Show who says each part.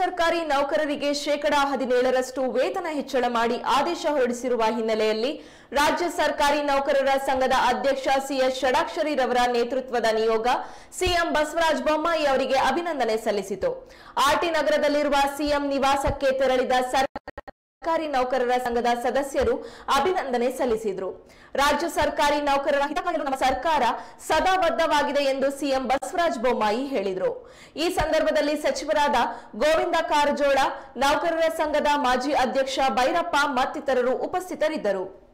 Speaker 1: ಸರ್ಕಾರಿ ನೌಕರರಿಗೆ ಶೇಕಡಾ ಹದಿನೇಳರಷ್ಟು ವೇತನ ಹೆಚ್ಚಳ ಮಾಡಿ ಆದೇಶ ಹೊರಡಿಸಿರುವ ಹಿನ್ನೆಲೆಯಲ್ಲಿ ರಾಜ್ಯ ಸರ್ಕಾರಿ ನೌಕರರ ಸಂಘದ ಅಧ್ಯಕ್ಷ ಸಿಎಸ್ ಷಡಾಕ್ಷರಿ ರವರ ನೇತೃತ್ವದ ನಿಯೋಗ ಸಿಎಂ ಬಸವರಾಜ ಬೊಮ್ಮಾಯಿ ಅವರಿಗೆ ಅಭಿನಂದನೆ ಸಲ್ಲಿಸಿತು ಆರ್ಟಿ ನಗರದಲ್ಲಿರುವ ಸಿಎಂ ನಿವಾಸಕ್ಕೆ ತೆರಳಿದ ಸರ್ಕಾರಿ ನೌಕರರ ಸಂಘದ ಸದಸ್ಯರು ಅಭಿನಂದನೆ ಸಲ್ಲಿಸಿದರು ರಾಜ್ಯ ಸರ್ಕಾರಿ ನೌಕರರ ಹಿತಕಾಯಲು ನಮ್ಮ ಸರ್ಕಾರ ಸದಾ ಬದ್ಧವಾಗಿದೆ ಎಂದು ಸಿಎಂ ಬಸವರಾಜ ಬೊಮ್ಮಾಯಿ ಹೇಳಿದರು ಈ ಸಂದರ್ಭದಲ್ಲಿ ಸಚಿವರಾದ ಗೋವಿಂದ ಕಾರಜೋಳ ನೌಕರರ ಸಂಘದ ಮಾಜಿ ಅಧ್ಯಕ್ಷ ಭೈರಪ್ಪ ಮತ್ತಿತರರು ಉಪಸ್ಥಿತರಿದ್ದರು